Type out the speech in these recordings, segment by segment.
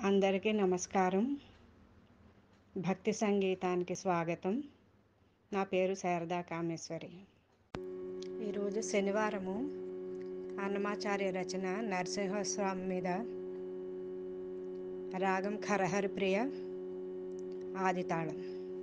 అందరికీ నమస్కారం భక్తి సంగీతానికి స్వాగతం నా పేరు శారదా కామేశ్వరి ఈరోజు శనివారము అన్నమాచార్య రచన నరసింహస్వామి మీద రాగం ఖరహరి ప్రియ ఆదితాళం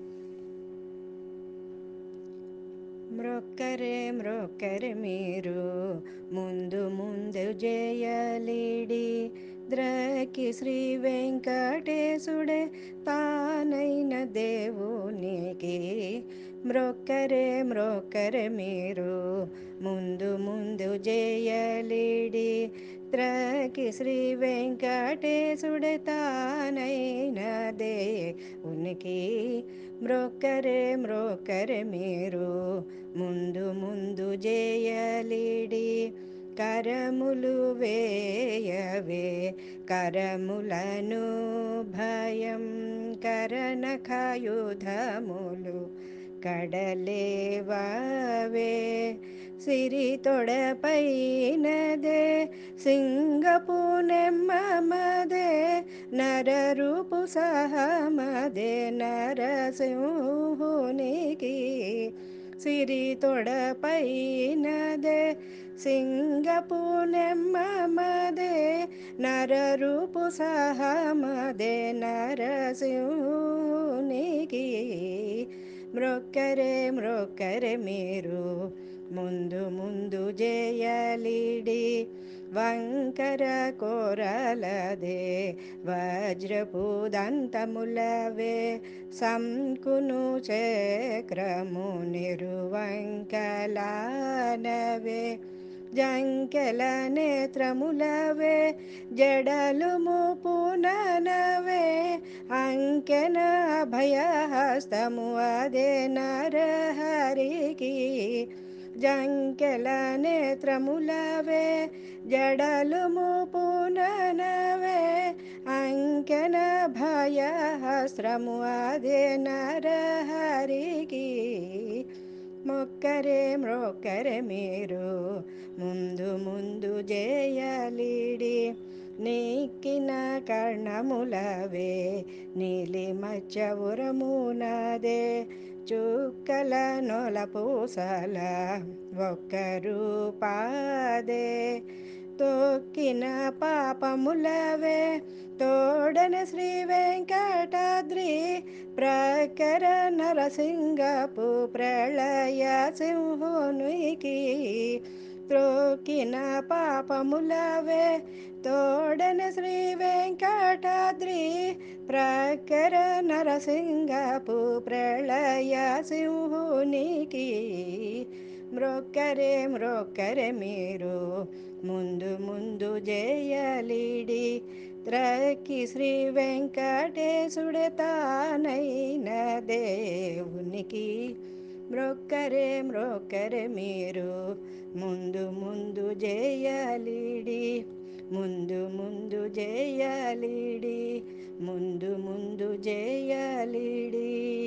మ్రొక్కరే మ్రొక్కరే మీరు ముందు ముందు జయలీడి ద్రకి శ్రీ వెంకటేశుడే తానైన దేవునికి మ్రొక్కరే మ్రొక్కరే మీరు ముందు ముందు జయలీడి ద్రకి శ్రీ వెంకటేశుడే తానైన దేవునికి మ్రొక్కరే మ్రొక్కరే మీరు ముందు ముందు జయలీడి కరములు వేయవే కరములను భయం కరణఖాయుధములు కడలేవే సిరి తొడపైనదే సింగపు నెమ్మదే నరరూపు సహమదే నరసింహునికి సిరి తొడపైనదే సింగపు నెమ్మదే నరరూపు సహమదే నరసింహునికి మ్రొక్కరే మ్రొక్కరే మీరు ముందు ముందు జయలిడి వంకర కోరలదే వజ్రపు దంతములవే సంకును చక్రము నిరువంకలానవే జంకెల నేత్రములవే జడలుము పుననవే అంకెన భయహస్తము అదే నరహరికి జంకెల నేత్రములవే జడలుము పుననవే అంకెన భయహస్త్రము అదే నరహరికి మొక్కరే మ్రొక్కరే మీరు ముందు ముందు జయలిడి నీకిన కర్ణములవే నీలి మచ్చవురమునదే చుక్కల నొల పూసల ఒక్కరు పాదే తొక్కిన పాపములవే తోడన శ్రీ వెంకటాద్రి ప్రకర నరసింగపు ప్రళయ సింహునికి త్రోకిన పాపములవే తోడన శ్రీ వెంకటాద్రి ప్రకర నరసింగపు ప్రళయ సింహునికి మ్రొక్కరే మ్రొక్కరే మీరు ముందు ముందు జయలిడి త్రకి శ్రీ వెంకటేశుడే తానైన దేవునికి మ్రొక్కరే మ్రొక్కరే మీరు ముందు ముందు జయలిడి ముందు ముందు జయలిడి ముందు ముందు జయలిడి